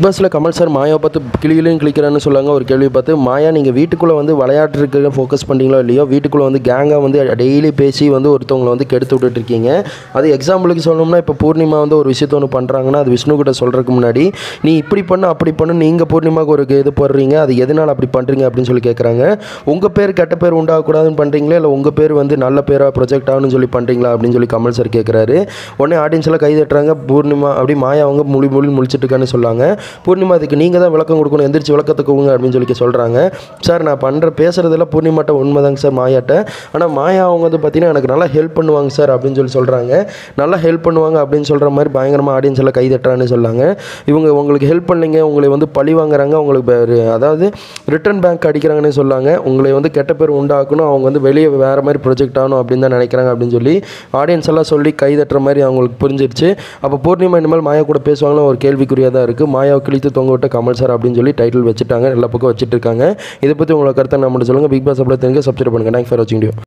பாஸில் கமல் சார் மாயாவை பார்த்து கிளியிலையும் கிளிக்கிறான்னு சொல்லாங்க ஒரு கேள்வி பார்த்து மாயா நீங்கள் வீட்டுக்குள்ளே வந்து விளையாட்டுறதுக்கு ஃபோக்கஸ் பண்ணுறீங்களோ இல்லையோ வீட்டுக்குள்ளே வந்து கேங்காக வந்து டெய்லி பேசி வந்து ஒருத்தவங்களை வந்து கெடுத்து விட்டுட்டு இருக்கீங்க அது எக்ஸாம்பிளுக்கு சொல்லணும்னா இப்போ பூர்ணிமா வந்து ஒரு விஷயத்த ஒன்று பண்ணுறாங்கன்னா அது விஷ்ணு கிட்ட சொல்கிறதுக்கு முன்னாடி நீ இப்படி பண்ணு அப்படி பண்ணு நீங்கள் பூர்ணிமாவுக்கு ஒரு இது போடுறீங்க அது எதனால் அப்படி பண்ணுறீங்க அப்படின்னு சொல்லி கேட்குறாங்க உங்கள் பேர் கெட்ட பேர் உண்டாகக்கூடாதுன்னு பண்ணுறீங்களா இல்லை உங்கள் பேர் வந்து நல்ல பேராக ப்ரொஜெக்ட் ஆகணும்னு சொல்லி பண்ணுறீங்களா அப்படின்னு சொல்லி கமல் சார் கேட்குறாரு உடனே ஆடியன்ஸ் எல்லாம் கை தட்டுறாங்க பூர்ணிமா அப்படி மாயா அவங்க மொழி மொழி முழிச்சிட்டு இருக்கான்னு சொல்லாங்க பூர்ணிமா அதுக்கு நீங்கள் தான் விளக்கம் கொடுக்கணும் எந்திரிச்சு விளக்கத்தை கொடுங்க அப்படின்னு சொல்லி சொல்கிறாங்க சார் நான் பண்ணுற பேசுகிறதெல்லாம் பூர்ணிமாட்ட உண்மைதாங்க சார் மாயாட்ட ஆனால் மாயா அவங்க வந்து பார்த்தீங்கன்னா எனக்கு நல்லா ஹெல்ப் பண்ணுவாங்க சார் அப்படின்னு சொல்லி சொல்கிறாங்க நல்லா ஹெல்ப் பண்ணுவாங்க அப்படின்னு சொல்கிற மாதிரி பயங்கரமாக ஆடியன்ஸ் எல்லாம் கை தட்டுறான்னு சொல்லாங்க இவங்க உங்களுக்கு ஹெல்ப் பண்ணீங்க உங்களை வந்து பழி வாங்குறாங்க உங்களுக்கு பே- அதாவது ரிட்டர்ன் பேங்க் அடிக்கிறாங்கன்னு சொல்லாங்க உங்களை வந்து கெட்ட பேர் உண்டாக்கணும் அவங்க வந்து வெளியே வேறு மாதிரி ப்ரொஜெக்ட் ஆகணும் அப்படின்னு தான் நினைக்கிறாங்க அப்படின்னு சொல்லி ஆடியன்ஸ் எல்லாம் சொல்லி கை தட்டுற மாதிரி அவங்களுக்கு புரிஞ்சிருச்சு அப்போ பூர்ணிமா இனிமேல் மாயா கூட பேசுவாங்கன்னு ஒரு கேள்விக்குறியாக தான் இருக்குது மாயாவை கிழித்து தொங்க விட்ட கமல் சார் அப்படின்னு சொல்லி டைட்டில் வச்சுட்டாங்க எல்லா பக்கம் வச்சுட்டு இருக்காங்க இதை பற்றி உங்களோட கருத்தை நம்ம சொல்லுங்கள் பிக் பாஸ் அப்படி தெரிஞ்சு சப்ஸ்கிரைப் பண்ணுங்கள் தேங்க்ஸ் ஃபார் வாட்சிங்